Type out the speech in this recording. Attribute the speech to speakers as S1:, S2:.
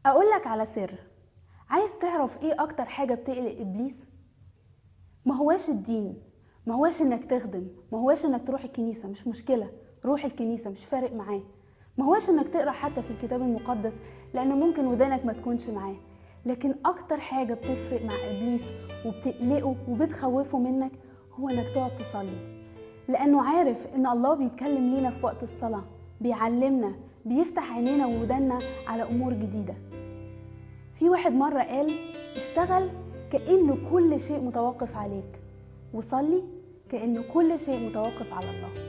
S1: اقول لك على سر عايز تعرف ايه اكتر حاجة بتقلق ابليس ما هواش الدين ما هواش انك تخدم ما هواش انك تروح الكنيسة مش مشكلة روح الكنيسة مش فارق معاه ما هواش انك تقرا حتى في الكتاب المقدس لان ممكن ودانك ما تكونش معاه لكن اكتر حاجة بتفرق مع ابليس وبتقلقه وبتخوفه منك هو انك تقعد تصلي لانه عارف ان الله بيتكلم لينا في وقت الصلاة بيعلمنا بيفتح عينينا وودانا على امور جديده في واحد مرة قال اشتغل كأنه كل شيء متوقف عليك وصلي كأنه كل شيء متوقف على الله